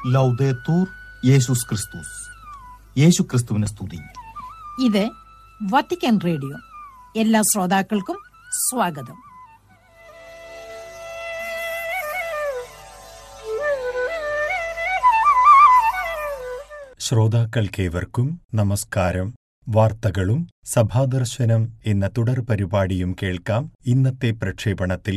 ലൗദേത്തൂർ യേശുസ് ക്രിസ്തുസ് യേശു ക്രിസ്തുവിനെ സ്തുതി ഇത് വത്തിക്കാൻ റേഡിയോ എല്ലാ ശ്രോതാക്കൾക്കും സ്വാഗതം ശ്രോതാക്കൾക്കേവർക്കും നമസ്കാരം വാർത്തകളും സഭാദർശനം എന്ന തുടർ പരിപാടിയും കേൾക്കാം ഇന്നത്തെ പ്രക്ഷേപണത്തിൽ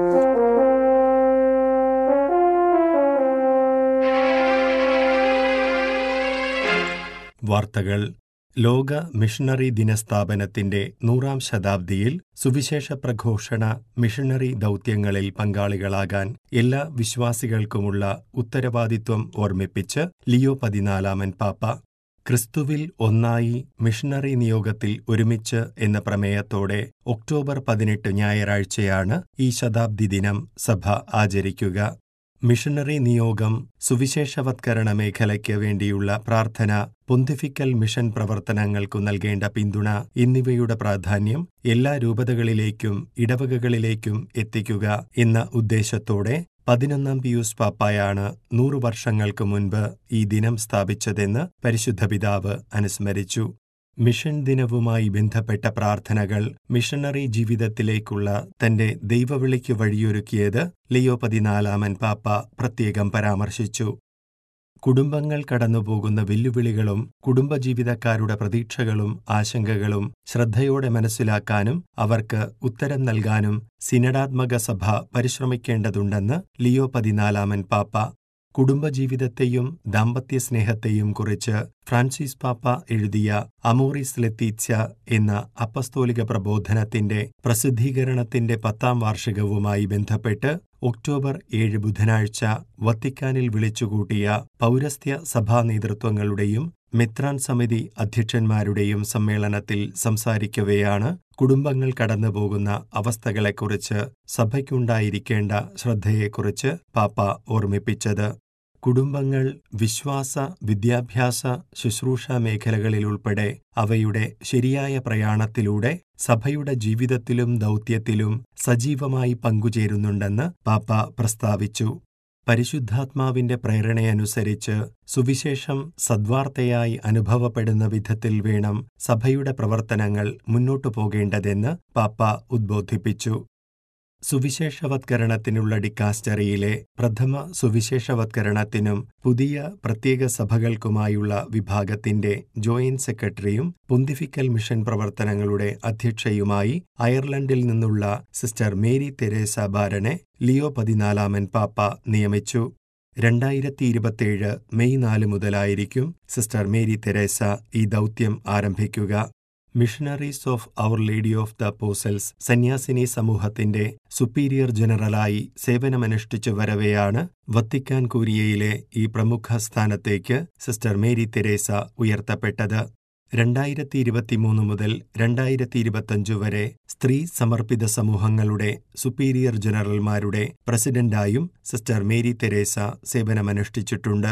വാർത്തകൾ ലോക മിഷണറി ദിനസ്ഥാപനത്തിന്റെ നൂറാം ശതാബ്ദിയിൽ സുവിശേഷ പ്രഘോഷണ മിഷണറി ദൗത്യങ്ങളിൽ പങ്കാളികളാകാൻ എല്ലാ വിശ്വാസികൾക്കുമുള്ള ഉത്തരവാദിത്വം ഓർമ്മിപ്പിച്ച് ലിയോ പതിനാലാമൻ പാപ്പ ക്രിസ്തുവിൽ ഒന്നായി മിഷണറി നിയോഗത്തിൽ ഒരുമിച്ച് എന്ന പ്രമേയത്തോടെ ഒക്ടോബർ പതിനെട്ട് ഞായറാഴ്ചയാണ് ഈ ശതാബ്ദി ദിനം സഭ ആചരിക്കുക മിഷണറി നിയോഗം സുവിശേഷവത്കരണ മേഖലയ്ക്ക് വേണ്ടിയുള്ള പ്രാർത്ഥന പൊന്തിഫിക്കൽ മിഷൻ പ്രവർത്തനങ്ങൾക്കു നൽകേണ്ട പിന്തുണ എന്നിവയുടെ പ്രാധാന്യം എല്ലാ രൂപതകളിലേക്കും ഇടവകകളിലേക്കും എത്തിക്കുക എന്ന ഉദ്ദേശത്തോടെ പതിനൊന്നാം പിയൂസ് പാപ്പായാണ് നൂറു വർഷങ്ങൾക്ക് മുൻപ് ഈ ദിനം സ്ഥാപിച്ചതെന്ന് പരിശുദ്ധ പിതാവ് അനുസ്മരിച്ചു മിഷൻ ദിനവുമായി ബന്ധപ്പെട്ട പ്രാർത്ഥനകൾ മിഷണറി ജീവിതത്തിലേക്കുള്ള തന്റെ ദൈവവിളിക്കു വഴിയൊരുക്കിയത് ലിയോ പതിനാലാമൻ പാപ്പ പ്രത്യേകം പരാമർശിച്ചു കുടുംബങ്ങൾ കടന്നുപോകുന്ന വെല്ലുവിളികളും കുടുംബജീവിതക്കാരുടെ പ്രതീക്ഷകളും ആശങ്കകളും ശ്രദ്ധയോടെ മനസ്സിലാക്കാനും അവർക്ക് ഉത്തരം നൽകാനും സിനഡാത്മക സഭ പരിശ്രമിക്കേണ്ടതുണ്ടെന്ന് ലിയോ പതിനാലാമൻ പാപ്പ കുടുംബജീവിതത്തെയും ദാമ്പത്യ സ്നേഹത്തെയും കുറിച്ച് ഫ്രാൻസിസ് പാപ്പ എഴുതിയ അമോറിസ് ലെത്തീത്യ എന്ന അപ്പസ്തോലിക പ്രബോധനത്തിന്റെ പ്രസിദ്ധീകരണത്തിന്റെ പത്താം വാർഷികവുമായി ബന്ധപ്പെട്ട് ഒക്ടോബർ ഏഴ് ബുധനാഴ്ച വത്തിക്കാനിൽ വിളിച്ചുകൂട്ടിയ പൗരസ്ത്യ സഭാ നേതൃത്വങ്ങളുടെയും മെത്രാൻ സമിതി അധ്യക്ഷന്മാരുടെയും സമ്മേളനത്തിൽ സംസാരിക്കവെയാണ് കുടുംബങ്ങൾ കടന്നുപോകുന്ന അവസ്ഥകളെക്കുറിച്ച് സഭയ്ക്കുണ്ടായിരിക്കേണ്ട ശ്രദ്ധയെക്കുറിച്ച് പാപ്പ ഓർമ്മിപ്പിച്ചത് കുടുംബങ്ങൾ വിശ്വാസ വിദ്യാഭ്യാസ ശുശ്രൂഷ മേഖലകളിലുൾപ്പെടെ അവയുടെ ശരിയായ പ്രയാണത്തിലൂടെ സഭയുടെ ജീവിതത്തിലും ദൗത്യത്തിലും സജീവമായി പങ്കുചേരുന്നുണ്ടെന്ന് പാപ്പ പ്രസ്താവിച്ചു പരിശുദ്ധാത്മാവിന്റെ പ്രേരണയനുസരിച്ച് സുവിശേഷം സദ്വാർത്തയായി അനുഭവപ്പെടുന്ന വിധത്തിൽ വേണം സഭയുടെ പ്രവർത്തനങ്ങൾ മുന്നോട്ടു പോകേണ്ടതെന്ന് പാപ്പ ഉദ്ബോധിപ്പിച്ചു സുവിശേഷവത്കരണത്തിനുള്ള ഡിക്കാസ്റ്ററിയിലെ പ്രഥമ സുവിശേഷവത്കരണത്തിനും പുതിയ പ്രത്യേക സഭകൾക്കുമായുള്ള വിഭാഗത്തിന്റെ ജോയിന്റ് സെക്രട്ടറിയും പൊന്തിഫിക്കൽ മിഷൻ പ്രവർത്തനങ്ങളുടെ അധ്യക്ഷയുമായി അയർലൻഡിൽ നിന്നുള്ള സിസ്റ്റർ മേരി തെരേസ ബാരനെ ലിയോ പതിനാലാമൻ പാപ്പ നിയമിച്ചു രണ്ടായിരത്തി ഇരുപത്തിയേഴ് മെയ് നാല് മുതലായിരിക്കും സിസ്റ്റർ മേരി തെരേസ ഈ ദൗത്യം ആരംഭിക്കുക missionaries of our lady of the apostles സന്യാസിനി സമൂഹത്തിന്റെ സുപ്പീരിയർ ജനറലായി സേവനമനുഷ്ഠിച്ചു വരവെയാണ് വത്തിക്കാൻ കൂരിയയിലെ ഈ പ്രമുഖ സ്ഥാനത്തേക്ക് സിസ്റ്റർ മേരി തെരേസ ഉയർത്തപ്പെട്ടത് രണ്ടായിരത്തി ഇരുപത്തിമൂന്ന് മുതൽ രണ്ടായിരത്തി ഇരുപത്തഞ്ചു വരെ സ്ത്രീ സമർപ്പിത സമൂഹങ്ങളുടെ സുപ്പീരിയർ ജനറൽമാരുടെ പ്രസിഡന്റായും സിസ്റ്റർ മേരി തെരേസ സേവനമനുഷ്ഠിച്ചിട്ടുണ്ട്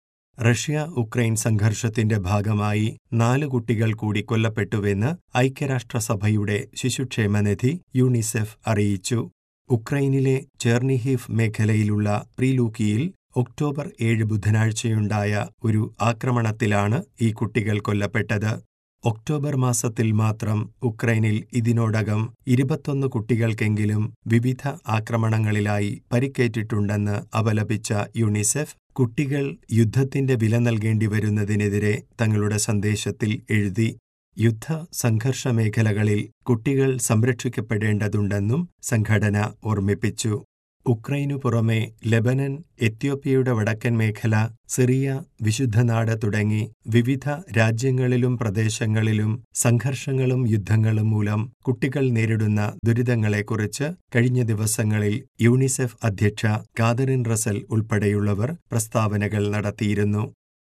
റഷ്യ ഉക്രൈൻ സംഘർഷത്തിന്റെ ഭാഗമായി നാല് കുട്ടികൾ കൂടി കൊല്ലപ്പെട്ടുവെന്ന് ഐക്യരാഷ്ട്രസഭയുടെ ശിശുക്ഷേമനിധി യൂണിസെഫ് അറിയിച്ചു ഉക്രൈനിലെ ചെർണിഹീഫ് മേഖലയിലുള്ള പ്രീലൂക്കിയിൽ ഒക്ടോബർ ഏഴ് ബുധനാഴ്ചയുണ്ടായ ഒരു ആക്രമണത്തിലാണ് ഈ കുട്ടികൾ കൊല്ലപ്പെട്ടത് ഒക്ടോബർ മാസത്തിൽ മാത്രം ഉക്രൈനിൽ ഇതിനോടകം ഇരുപത്തൊന്ന് കുട്ടികൾക്കെങ്കിലും വിവിധ ആക്രമണങ്ങളിലായി പരിക്കേറ്റിട്ടുണ്ടെന്ന് അപലപിച്ച യുണിസെഫ് കുട്ടികൾ യുദ്ധത്തിന്റെ വില നൽകേണ്ടി വരുന്നതിനെതിരെ തങ്ങളുടെ സന്ദേശത്തിൽ എഴുതി യുദ്ധ സംഘർഷ മേഖലകളിൽ കുട്ടികൾ സംരക്ഷിക്കപ്പെടേണ്ടതുണ്ടെന്നും സംഘടന ഓർമ്മിപ്പിച്ചു ഉക്രൈനു പുറമെ ലെബനൻ എത്യോപ്യയുടെ വടക്കൻ മേഖല സിറിയ വിശുദ്ധനാട് തുടങ്ങി വിവിധ രാജ്യങ്ങളിലും പ്രദേശങ്ങളിലും സംഘർഷങ്ങളും യുദ്ധങ്ങളും മൂലം കുട്ടികൾ നേരിടുന്ന ദുരിതങ്ങളെക്കുറിച്ച് കഴിഞ്ഞ ദിവസങ്ങളിൽ യൂണിസെഫ് അധ്യക്ഷ കാതറിൻ റസൽ ഉൾപ്പെടെയുള്ളവർ പ്രസ്താവനകൾ നടത്തിയിരുന്നു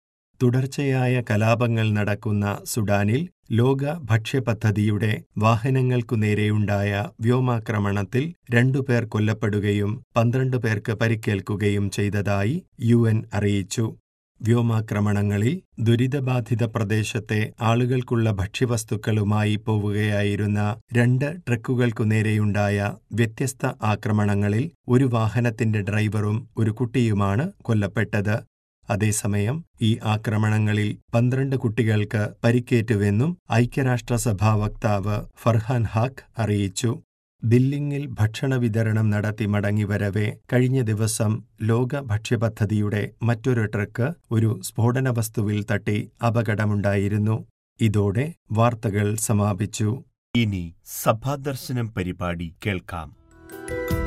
തുടർച്ചയായ കലാപങ്ങൾ നടക്കുന്ന സുഡാനിൽ ലോക ഭക്ഷ്യപദ്ധതിയുടെ വാഹനങ്ങൾക്കു നേരെയുണ്ടായ വ്യോമാക്രമണത്തിൽ രണ്ടുപേർ കൊല്ലപ്പെടുകയും പന്ത്രണ്ട് പേർക്ക് പരിക്കേൽക്കുകയും ചെയ്തതായി യു എൻ അറിയിച്ചു വ്യോമാക്രമണങ്ങളിൽ ദുരിതബാധിത പ്രദേശത്തെ ആളുകൾക്കുള്ള ഭക്ഷ്യവസ്തുക്കളുമായി പോവുകയായിരുന്ന രണ്ട് ട്രക്കുകൾക്കു നേരെയുണ്ടായ വ്യത്യസ്ത ആക്രമണങ്ങളിൽ ഒരു വാഹനത്തിന്റെ ഡ്രൈവറും ഒരു കുട്ടിയുമാണ് കൊല്ലപ്പെട്ടത് അതേസമയം ഈ ആക്രമണങ്ങളിൽ പന്ത്രണ്ട് കുട്ടികൾക്ക് പരിക്കേറ്റുവെന്നും ഐക്യരാഷ്ട്രസഭാ വക്താവ് ഫർഹാൻ ഹാക്ക് അറിയിച്ചു ദില്ലിങ്ങിൽ ഭക്ഷണ വിതരണം നടത്തി മടങ്ങിവരവെ കഴിഞ്ഞ ദിവസം ലോക ഭക്ഷ്യപദ്ധതിയുടെ മറ്റൊരു ട്രക്ക് ഒരു സ്ഫോടന വസ്തുവിൽ തട്ടി അപകടമുണ്ടായിരുന്നു ഇതോടെ വാർത്തകൾ സമാപിച്ചു ഇനി സഭാദർശനം പരിപാടി കേൾക്കാം